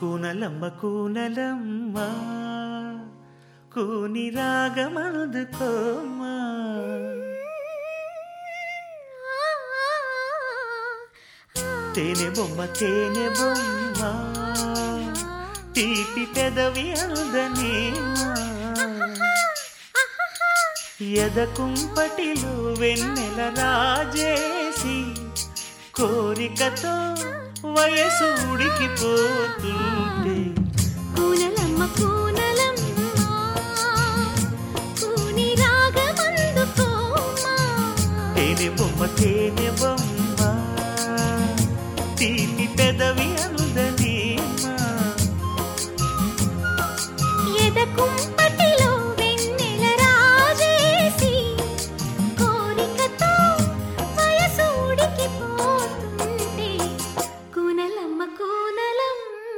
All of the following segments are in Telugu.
కూనలమ్మ కూనలమ్మ కూని రాగమందుకోమ్మా తేనె బొమ్మ తేనె బొమ్మ తీపి పెదవి అందనేమా ఎద కుంపటిలో వెన్నెల రాజేసి కోరికతో వయసు ఉడికిపోతుంటే కూనలమ్మ కూనలమ్మ కూని రాగమందుకోమా తేనె బొమ్మ తేనె బొమ్మ తీపి పెదవి అందనేమా ఎద కుంపటిలో వెన్నెల రాజేసి కోరికతో వయసు ఉడికిపోతుంటే కూనలమ్మ కూనలమ్మ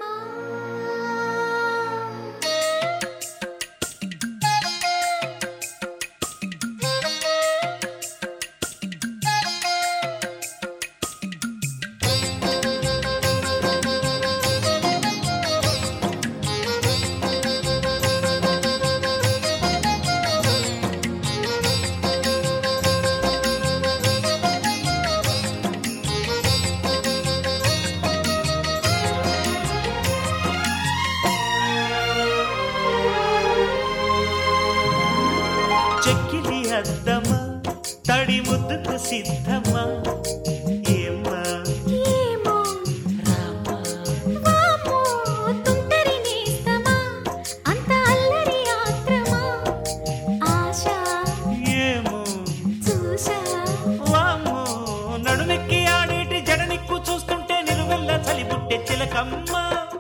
చెక్కిలి అద్దమా తడి ముద్దుకు సిద్ధమా ఏమ్మా ఏమో రామా వామో తుంటరి నేస్తమా అంత అల్లరి ఆత్రమా ఆశ ఏమో చూసా వామ్మో నడుమెక్కి ఆడేటి జడనిక్కు చూస్తుంటే నిలువెల్ల చలిబుట్టె చిలకమ్మ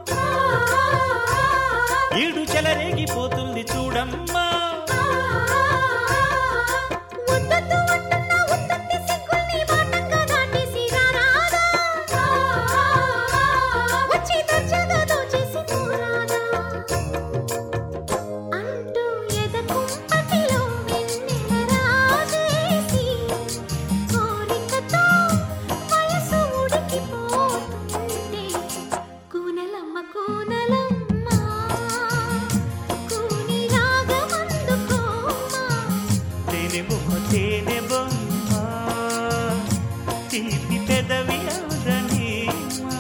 ఈడు చెలరేగిపోతుంది చూడమ్మా ముద్దొద్దు అంటున్న ఉత్తత్తి సిగ్గుల్ని వాటంగా దాటేసి రారాదా వచ్చి దర్జాగా దోచేసి పోరాదా అంటూ ఎద కుంపటిలో వెన్నెల రాజేసి కోరికతో వయసు ఉడికిపోతుంటే కూనలమ్మ కూనలమ్మ కూని రాగమందుకోమా తేనె బొమ్మ తేనె బొమ్మ తీపి పెదవి అవదనేమా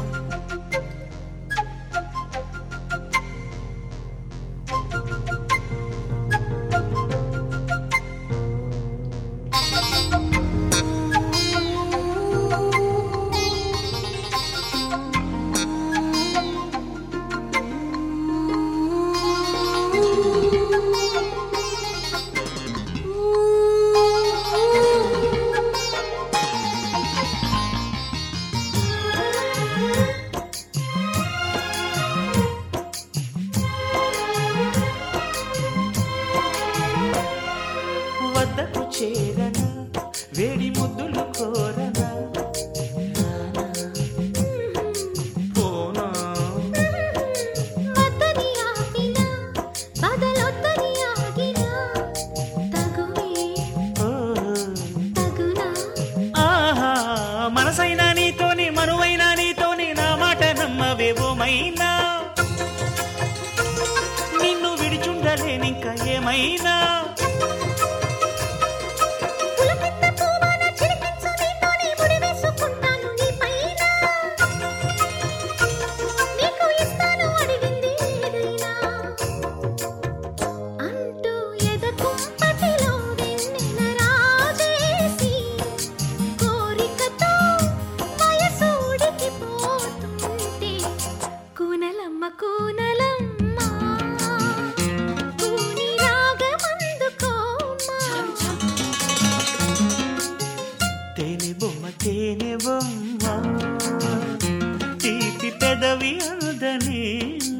వద్దకు చేరన వేడి ముద్దులు కోరనా రానా, పోనా వద్దని ఆపినా బదలొద్దని ఆగినా తగువే ఓ, తగునా ఆహా మనసైనా నీతోని మనువైనా నీతోని నా మాట నమ్మవేవోమైనా నిన్ను విడిచుండలేనింక ఏమైనా పులకింత పూవాన చిలికించు నీతోనే ముడివేసుకుంటాను నీ పైన నీకు ఇస్తాను అడిగింది ఏదైనా అంటూ ఎద కుంపటిలో వెన్నెల రాజేసి కోరికతో వయసు ఉడికిపోతుంటే కూనలమ్మ కూనలమ్మ కూని రాగమందుకోమా తేనె బొమ్మ తేనె బొమ్మ తీపి పెదవి అందనేమా